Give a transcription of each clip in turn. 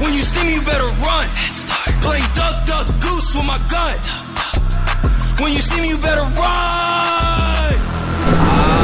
When you see me, you better run. Play duck, duck, goose with my gun. When you see me, you better run.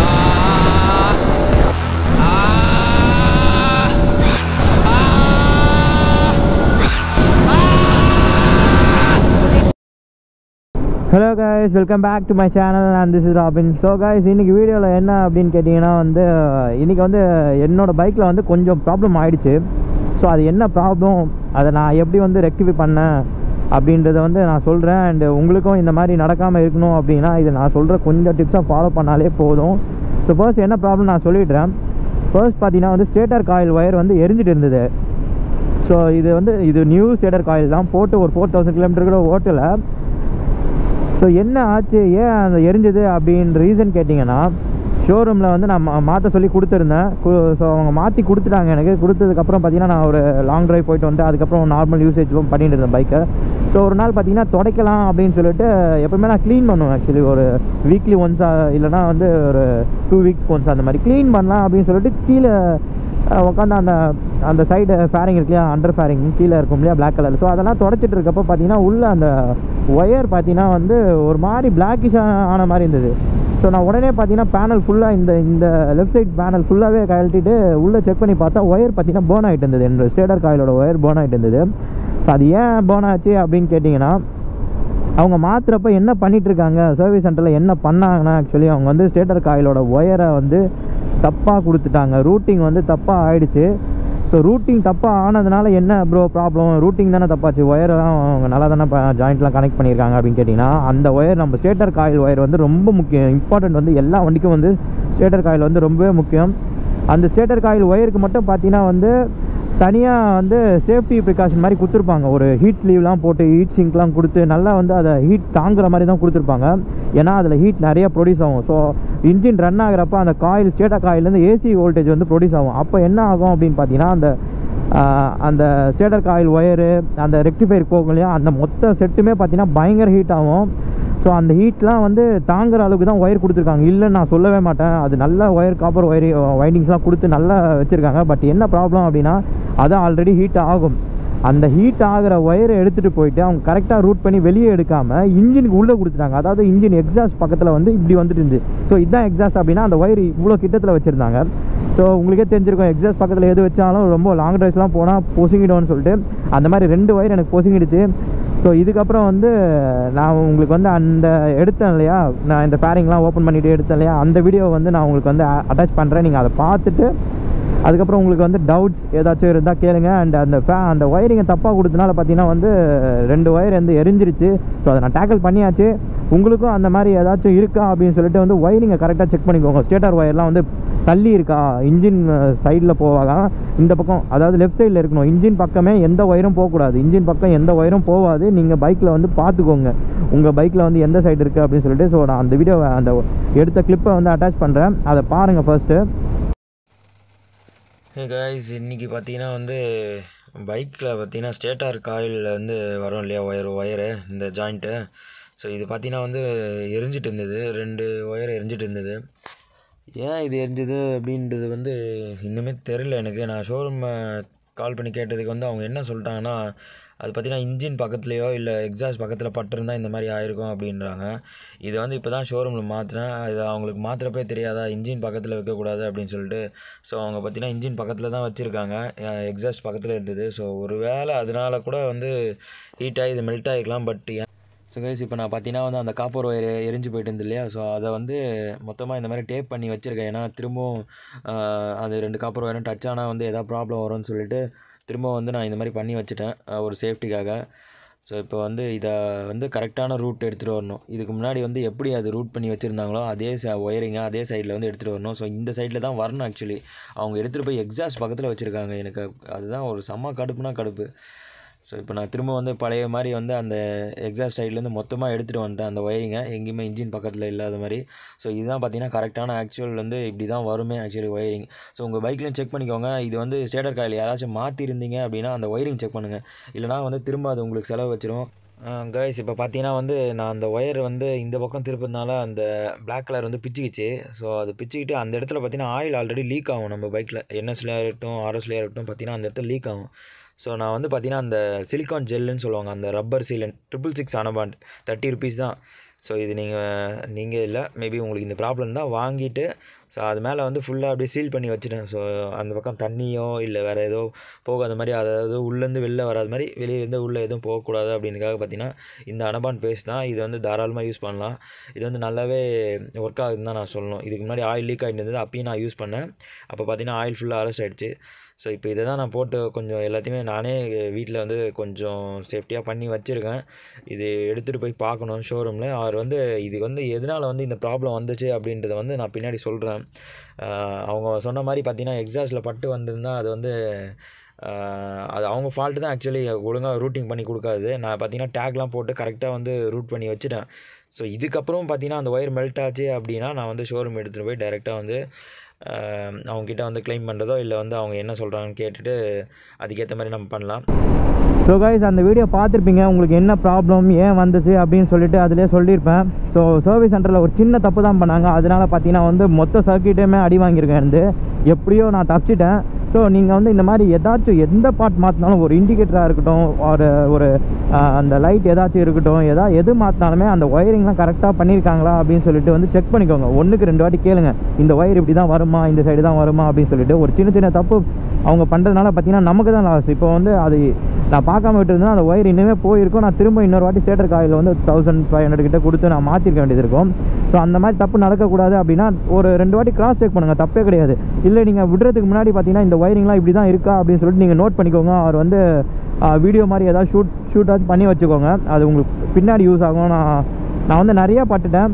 Hello guys welcome back to my channel and this is Robin so guys இன்றைக்கி வீடியோவில் என்ன அப்படின்னு கேட்டிங்கன்னா வந்து இன்றைக்கி வந்து என்னோட பைக்கில் வந்து கொஞ்சம் ப்ராப்ளம் ஆயிடுச்சு ஸோ அது என்ன ப்ராப்ளம் அதை நான் எப்படி வந்து ரெக்டிஃபை பண்ணேன் அப்படின்றத வந்து நான் சொல்கிறேன் அண்டு உங்களுக்கும் இந்த மாதிரி நடக்காமல் இருக்கணும் அப்படின்னா இது நான் சொல்கிற கொஞ்சம் டிப்ஸாக ஃபாலோ பண்ணாலே போதும் ஸோ ஃபர்ஸ்ட் என்ன ப்ராப்ளம் நான் சொல்லிடுறேன் ஃபர்ஸ்ட் பார்த்தீங்கன்னா வந்து ஸ்டேட்டர் காயில் ஒயர் வந்து எரிஞ்சிட்டு இருந்தது ஸோ இது வந்து இது நியூ ஸ்டேட்டர் காயில் தான் போட்டு ஒரு ஃபோர் தௌசண்ட் கிலோமீட்டர் கூட ஓட்டலை ஸோ என்ன ஆச்சு ஏன் அந்த எரிஞ்சது அப்படின்னு ரீசன் கேட்டிங்கன்னா ஷோரூமில் வந்து நான் மா- மாற்ற சொல்லி கொடுத்துருந்தேன் ஸோ அவங்க மாற்றி கொடுத்துட்டாங்க எனக்கு கொடுத்ததுக்கப்புறம் பார்த்தீங்கன்னா நான் ஒரு லாங் டிரைவ் போயிட்டு வந்துட்டு அதுக்கப்புறம் நார்மல் யூசேஜ் பண்ணிட்டு இருந்தேன் பைக்கை ஸோ ஒரு நாள் பார்த்தீங்கன்னா துடைக்கலாம் அப்படின்னு சொல்லிட்டு எப்பவுமே நான் க்ளீன் பண்ணுவேன் ஆக்சுவலி ஒரு வீக்லி ஒன்ஸாக இல்லைனா வந்து ஒரு டூ வீக்ஸ் ஒன்ஸ் அந்த மாதிரி க்ளீன் பண்ணலாம் அப்படின்னு சொல்லிட்டு கீழே உட்காந்து அந்த அந்த சைடு ஃபேரிங் இருக்கு இல்லையா அண்டர் ஃபேரிங் கீழே இருக்கும் இல்லையா பிளாக் கலர் ஸோ அதெல்லாம் தொடச்சிட்டு இருக்கப்போ பார்த்தீங்கன்னா உள்ள அந்த ஒயர் பார்த்தீங்கன்னா வந்து ஒரு மாதிரி பிளாக்கிஷாக ஆன மாதிரி இருந்தது ஸோ நான் உடனே பார்த்தீங்கன்னா பேனல் ஃபுல்லாக இந்த இந்த லெஃப்ட் சைட் பேனல் ஃபுல்லாகவே கழட்டிட்டு உள்ளே செக் பண்ணி பார்த்தா ஒயர் பார்த்தீங்கன்னா பேர்ன் ஆகிட்டு இருந்தது என்னோட ஸ்டேட்டர் காயிலோட ஒயர் பேர்ன் ஆகிட்டு இருந்தது ஸோ அது ஏன் பேர்ன் ஆச்சு அப்படின்னு கேட்டிங்கன்னா அவங்க மாற்றுறப்ப என்ன பண்ணிட்டு இருக்காங்க சர்வீஸ் சென்டரில் என்ன பண்ணாங்கன்னா ஆக்சுவலி அவங்க வந்து ஸ்டேட்டர் காயிலோட ஒயரை வந்து தப்பாக கொடுத்துட்டாங்க ரூட்டிங் வந்து தப்பாக ஆயிடுச்சு ஸோ ரூட்டிங் தப்பாக ஆனதுனால என்ன ப்ரோ ப்ராப்ளம் ரூட்டிங் தானே தப்பாச்சு ஒயரெல்லாம் அவங்க நல்லா தானே ஜாயிண்ட்லாம் கனெக்ட் பண்ணியிருக்காங்க அப்படின்னு கேட்டிங்கன்னா அந்த ஒயர் நம்ம ஸ்டேட்டர் காயில் ஒயர் வந்து ரொம்ப முக்கியம் இம்பார்ட்டன்ட் வந்து எல்லா வண்டிக்கும் வந்து ஸ்டேட்டர் காயில் வந்து ரொம்பவே முக்கியம் அந்த ஸ்டேட்டர் காயில் ஒயருக்கு மட்டும் பார்த்தீங்கன்னா வந்து தனியாக வந்து சேஃப்டி ப்ரிகாஷன் மாதிரி கொடுத்துருப்பாங்க ஒரு ஹீட் ஸ்லீவ்லாம் போட்டு ஹீட் சிங்க்லாம் கொடுத்து நல்லா வந்து அதை ஹீட் தாங்குற மாதிரி தான் கொடுத்துருப்பாங்க ஏன்னா அதில் ஹீட் நிறைய ப்ரொடியூஸ் ஆகும் ஸோ இன்ஜின் ரன் ஆகுறப்ப அந்த காயில் ஸ்டேட்டர் காயிலேருந்து ஏசி வோல்டேஜ் வந்து ப்ரொடியூஸ் ஆகும் அப்போ என்ன ஆகும் அப்படின்னு பார்த்தீங்கன்னா அந்த ஆஹ், அந்த ஸ்டேட்டர் காயில் ஒயரு அந்த ரெக்டிஃபையர் போகும் இல்லையா அந்த மொத்த செட்டுமே பார்த்தீங்கன்னா பயங்கர ஹீட் ஆகும் ஸோ அந்த ஹீட்லாம் வந்து தாங்குற அளவுக்கு தான் ஒயர் கொடுத்துருக்காங்க இல்லைன்னு நான் சொல்லவே மாட்டேன் அது நல்ல ஒயர் காப்பர் ஒயர் வைண்டிங்ஸ்லாம் கொடுத்து நல்லா வச்சுருக்காங்க பட் என்ன ப்ராப்ளம் அப்படின்னா அது ஆல்ரெடி ஹீட் ஆகும் அந்த ஹீட் ஆகிற ஒயரை எடுத்துகிட்டு போயிட்டு அவங்க கரெக்டாக ரூட் பண்ணி வெளியே எடுக்காமல் இன்ஜினுக்கு உள்ளே கொடுத்துட்டாங்க அதாவது இன்ஜின் எக்ஸாஸ்ட் பக்கத்தில் வந்து இப்படி வந்துட்டு இருந்துச்சு ஸோ இதுதான் எக்ஸாஸ்ட் அப்படின்னா அந்த ஒயர் இவ்வளோ கிட்டத்தில் வச்சுருந்தாங்க ஸோ உங்களுக்கே தெரிஞ்சிருக்கும் எக்ஸாஸ்ட் பக்கத்தில் எது வச்சாலும் ரொம்ப லாங் ட்ரைவ்ஸ்லாம் போனால் பொசுங்கிடும்னு சொல்லிட்டு அந்த மாதிரி ரெண்டு ஒயர் எனக்கு பொசுங்கிடுச்சு ஸோ இதுக்கப்புறம் வந்து நான் உங்களுக்கு வந்து அந்த எடுத்தேன் இல்லையா நான் இந்த ஃபேரிங்லாம் ஓப்பன் பண்ணிட்டு எடுத்தேன் இல்லையா அந்த வீடியோ வந்து நான் உங்களுக்கு வந்து அட்டாச் பண்ணுறேன் நீங்கள் அதை பார்த்துட்டு அதுக்கப்புறம் உங்களுக்கு வந்து டவுட்ஸ் ஏதாச்சும் இருந்தால் கேளுங்க அண்ட் அந்த ஃபே அந்த ஒயரிங்கை தப்பாக கொடுத்தனால பார்த்தீங்கன்னா வந்து ரெண்டு ஒயர் வந்து எரிஞ்சிருச்சு ஸோ அதை நான் டேக்கிள் பண்ணியாச்சு உங்களுக்கும் அந்த மாதிரி ஏதாச்சும் இருக்கா அப்படின்னு சொல்லிட்டு வந்து ஒயரிங்கை கரெக்டாக செக் பண்ணிக்கோங்க ஸ்டேட்டர் ஒயர்லாம் வந்து தள்ளி இருக்கா இன்ஜின் சைடில் போவாங்க இந்த பக்கம் அதாவது லெஃப்ட் சைடில் இருக்கணும் இன்ஜின் பக்கமே எந்த ஒயரும் போகக்கூடாது இன்ஜின் பக்கம் எந்த ஒயரும் போகாது நீங்கள் பைக்கில் வந்து பார்த்துக்கோங்க உங்கள் பைக்கில் வந்து எந்த சைடு இருக்குது அப்படின்னு சொல்லிட்டு ஸோ நான் அந்த வீடியோவை அந்த எடுத்த கிளிப்பை வந்து அட்டாச் பண்ணுறேன் அதை பாருங்கள் ஃபர்ஸ்ட்டு ஹே காய்ஸ் இன்றைக்கி பார்த்தீங்கன்னா வந்து பைக்கில் பார்த்தீங்கன்னா ஸ்டேட்டார் காயில் வந்து வரும் இல்லையா ஒயர் ஒயரு இந்த ஜாயிண்ட்டு ஸோ இது பார்த்தீங்கன்னா வந்து எரிஞ்சிட்டு இருந்தது ரெண்டு ஒயர் எரிஞ்சிட்டு இருந்தது ஏன் இது எரிஞ்சது அப்படின்றது வந்து இன்னுமே தெரில எனக்கு நான் ஷோரூம் கால் பண்ணி கேட்டதுக்கு வந்து அவங்க என்ன சொல்லிட்டாங்கன்னா அது பார்த்தீங்கன்னா இன்ஜின் பக்கத்துலேயோ இல்லை எக்ஸாஸ்ட் பக்கத்தில் பட்டிருந்தா இந்த மாதிரி ஆயிருக்கும் அப்படின்றாங்க இது வந்து இப்போ தான் ஷோரூமில் மாற்றினேன் இது அவங்களுக்கு மாற்றுறப்பே தெரியாதா இன்ஜின் பக்கத்தில் வைக்கக்கூடாது அப்படின்னு சொல்லிட்டு ஸோ அவங்க பார்த்தீங்கன்னா இன்ஜின் பக்கத்தில் தான் வச்சுருக்காங்க எக்ஸாஸ்ட் பக்கத்தில் இருந்தது ஸோ ஒரு வேளை அதனால கூட வந்து ஹீட் ஆகி இது மெல்ட் ஆகிக்கலாம் பட் ஸோ கைஸ் இப்போ நான் பார்த்தீங்கன்னா வந்து அந்த காப்பர் ஒயர் எரிஞ்சு போயிட்டு இருந்து இல்லையா ஸோ அதை வந்து மொத்தமாக இந்த மாதிரி டேப் பண்ணி வச்சுருக்கேன் ஏன்னா திரும்பவும் ஆஹ், அது ரெண்டு காப்பர் ஒயரும் டச் ஆனால் வந்து எதாவது ப்ராப்ளம் வரும்னு சொல்லிட்டு திரும்ப வந்து நான் இந்த மாதிரி பண்ணி வச்சுட்டேன் ஆஹ், ஒரு சேஃப்டிக்காக ஸோ இப்போ வந்து இதை வந்து கரெக்டான ரூட் எடுத்துகிட்டு வரணும் இதுக்கு முன்னாடி வந்து எப்படி அது ரூட் பண்ணி வச்சுருந்தாங்களோ அதே ச ஒயரிங்க அதே சைடில் வந்து எடுத்துகிட்டு வரணும் ஸோ இந்த சைடில் தான் வரணும் ஆக்சுவலி அவங்க எடுத்துகிட்டு போய் எக்ஸாஸ்ட் பக்கத்தில் வச்சுருக்காங்க எனக்கு அதுதான் ஒரு செம்ம கடுப்புனா கடுப்பு ஸோ இப்போ நான் திரும்ப வந்து பழைய மாதிரி வந்து அந்த எக்ஸாஸ்ட் சைட்லேருந்து மொத்தமாக எடுத்துகிட்டு வந்துட்டேன் அந்த ஒயரிங்கை எங்கேயுமே இன்ஜின் பக்கத்தில் இல்லாத மாதிரி ஸோ இதுதான் பார்த்தீங்கன்னா கரெக்டான ஆக்சுவல் வந்து இப்படி தான் வருமே ஆக்சுவலி ஒயரிங் ஸோ உங்கள் பைக்லையும் செக் பண்ணிக்கோங்க இது வந்து ஸ்டேட்டர் காயில் யாராச்சும் மாற்றிருந்தீங்க அப்படின்னா அந்த ஒயரிங் செக் பண்ணுங்கள் இல்லைனா வந்து திரும்ப அது உங்களுக்கு செலவு வச்சிரும் கைஸ் இப்போ பார்த்தீங்கன்னா வந்து நான் அந்த ஒயர் வந்து இந்த பக்கம் திருப்பதுனால அந்த Black கலர் வந்து பிச்சுக்கிச்சு ஸோ அது பிச்சுக்கிட்டு அந்த இடத்துல பார்த்தீங்கன்னா ஆயில் ஆல்ரெடி லீக் ஆகும் நம்ம பைக்கில் என்எஸ்லேயே இருக்கட்டும் ஆர்எஸ்லேயே இருக்கட்டும் பார்த்தீங்கன்னா அந்த இடத்துல லீக் ஆகும் ஸோ நான் வந்து பார்த்தீங்கன்னா அந்த சிலிக்கான் ஜெல்லுன்னு சொல்லுவாங்க அந்த rubber sealant triple six Anabond thirty rupees தான் ஸோ இது நீங்கள் நீங்கள் இல்லை மேபி உங்களுக்கு இந்த ப்ராப்ளம் தான் வாங்கிட்டு ஸோ அது மேலே வந்து ஃபுல்லாக அப்படியே சீல் பண்ணி வச்சுட்டேன் ஸோ அந்த பக்கம் தண்ணியோ இல்லை வேறு ஏதோ போகாத மாதிரி அதாவது உள்ளேருந்து வெளில வராத மாதிரி வெளியே இருந்து உள்ளே எதுவும் போகக்கூடாது அப்படின்றக்காக பார்த்தீங்கன்னா இந்த அனபான் பேஸ்ட் தான் இது வந்து தாராளமாக யூஸ் பண்ணலாம் இது வந்து நல்லாவே ஒர்க் ஆகுதுன்னு தான் நான் சொல்லணும் இதுக்கு முன்னாடி ஆயில் லீக் ஆகிட்டு இருந்தது அப்பயும் நான் யூஸ் பண்ணேன் அப்போ பார்த்தீங்கன்னா ஆயில் ஃபுல்லாக அரெஸ்ட் ஆகிடுச்சு ஸோ இப்போ இதை தான் நான் போட்டு கொஞ்சம் எல்லாத்தையுமே நானே வீட்டில் வந்து கொஞ்சம் சேஃப்டியாக பண்ணி வச்சுருக்கேன் இது எடுத்துகிட்டு போய் பார்க்கணும் ஷோரூமில் அவர் வந்து இது வந்து எதனால் வந்து இந்த ப்ராப்ளம் வந்துச்சு அப்படின்றத வந்து நான் பின்னாடி சொல்கிறேன் அவங்க சொன்ன மாதிரி பார்த்தீங்கன்னா எக்ஸாஸ்ட்டில் பட்டு வந்திருந்தா அது வந்து ஆஹ், அது அவங்க ஃபால்ட்டு தான் ஆக்சுவலி ஒழுங்காக ரூட்டிங் பண்ணி கொடுக்காது நான் பார்த்தீங்கன்னா டேக்லாம் போட்டு கரெக்டாக வந்து ரூட் பண்ணி வச்சுட்டேன் ஸோ இதுக்கப்புறம் பார்த்தீங்கன்னா அந்த ஒயர் மெல்ட் ஆச்சு அப்படின்னா நான் வந்து ஷோரூம் எடுத்துகிட்டு போய் டைரெக்டாக வந்து ஆஹ், அவங்கக்கிட்ட வந்து க்ளைம் பண்ணுறதோ இல்லை வந்து அவங்க என்ன சொல்கிறாங்கன்னு கேட்டுட்டு அதுக்கேற்ற மாதிரி நம்ம பண்ணலாம் ஸோ கைஸ் அந்த வீடியோ பார்த்துருப்பீங்க உங்களுக்கு என்ன ப்ராப்ளம் ஏன் வந்துச்சு அப்படின்னு சொல்லிட்டு அதிலே சொல்லியிருப்பேன் ஸோ சர்வீஸ் சென்டரில் ஒரு சின்ன தப்பு தான் பண்ணாங்க அதனால பார்த்தீங்கன்னா வந்து மொத்த சர்க்கியூட்டுமே அடி வாங்கியிருக்கேன் வந்து எப்படியோ நான் தப்பிச்சிட்டேன் ஸோ நீங்கள் வந்து இந்த மாதிரி ஏதாச்சும் எந்த பார்ட் மாற்றினாலும் ஒரு இண்டிகேட்டராக இருக்கட்டும் ஒரு ஒரு ஆஹ், அந்த லைட் ஏதாச்சும் இருக்கட்டும் எதா எது மாற்றினாலுமே அந்த ஒயரிங்லாம் கரெக்டாக பண்ணியிருக்காங்களா அப்படின்னு சொல்லிட்டு வந்து செக் பண்ணிக்கோங்க ஒன்றுக்கு ரெண்டு வாட்டி கேளுங்க இந்த ஒயர் இப்படி தான் வருமா இந்த சைடு தான் வருமா அப்படின்னு சொல்லிட்டு ஒரு சின்ன சின்ன தப்பு அவங்க பண்ணுறதுனால பார்த்தீங்கன்னா நமக்கு தான் லாஸ் இப்போ வந்து அது நான் பார்க்காம விட்டுருந்தா அந்த ஒயர் இன்னுமே போயிருக்கும் நான் திரும்ப இன்னொரு வாட்டி ஸ்டேட்டர் காயில் வந்து தௌசண்ட் ஃபைவ் ஹண்ட்ரட் கிட்ட கொடுத்து நான் மாற்றிருக்க வேண்டியது இருக்கும் ஸோ அந்த மாதிரி தப்பு நடக்கக்கூடாது அப்படின்னா ஒரு ரெண்டு வாட்டி கிராஸ் செக் பண்ணுங்கள் தப்பே கிடையாது இல்லை நீங்கள் விடுறதுக்கு முன்னாடி பார்த்தீங்கன்னா இந்த ஒயரிங்லாம் இப்படி தான் இருக்கா அப்படின்னு சொல்லிட்டு நீங்கள் நோட் பண்ணிக்கோங்க அவர் வந்து வீடியோ மாதிரி ஏதாவது ஷூட் ஷூட்டாச்சும் பண்ணி வச்சுக்கோங்க அது உங்களுக்கு பின்னாடி யூஸ் ஆகும் நான் நான் வந்து நிறையா பட்டுட்டேன்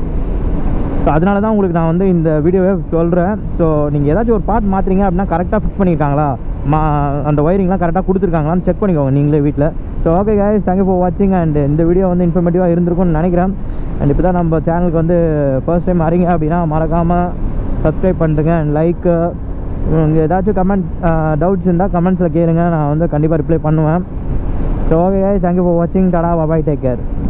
ஸோ அதனால தான் உங்களுக்கு நான் வந்து இந்த வீடியோவே சொல்கிறேன் ஸோ நீங்கள் ஏதாச்சும் ஒரு பார்ட் மாற்றுறீங்க அப்படின்னா கரெக்டாக ஃபிக்ஸ் பண்ணியிருக்காங்களா மா அந்த ஒயரிங்லாம் கரெக்டாக கொடுத்துருக்காங்களான்னு செக் பண்ணிக்கோங்க நீங்களே வீட்டில் so okay guys thank you for வாட்சிங் அண்ட் இந்த வீடியோ வந்து இன்ஃபர்மேட்டிவாக இருந்திருக்கும்னு நினைக்கிறேன் அண்ட் இப்போ தான் நம்ம சேனலுக்கு வந்து ஃபர்ஸ்ட் டைம் வரீங்க அப்படின்னா மறக்காமல் சப்ஸ்கிரைப் பண்ணுறேங்க அண்ட் லைக் உங்களுக்கு ஏதாச்சும் கமெண்ட் டவுட்ஸ் இருந்தால் கமெண்ட்ஸில் கேளுங்க நான் வந்து கண்டிப்பாக ரிப்ளை பண்ணுவேன் so okay guys thank you for வாட்சிங் டாடா பாய் டேக் கேர்